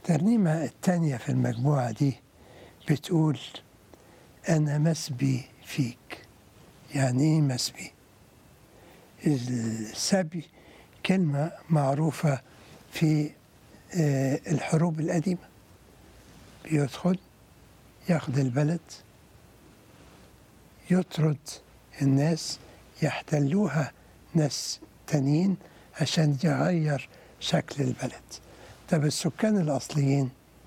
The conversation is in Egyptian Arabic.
الترنيمة الثانية في المجموعة دي بتقول أنا مسبي فيك يعني إيه مسبي؟ السبي كلمة معروفة في آه، الحروب القديمة بيدخل ياخد البلد يطرد الناس يحتلوها ناس تانيين عشان يغير شكل البلد طب السكان الأصليين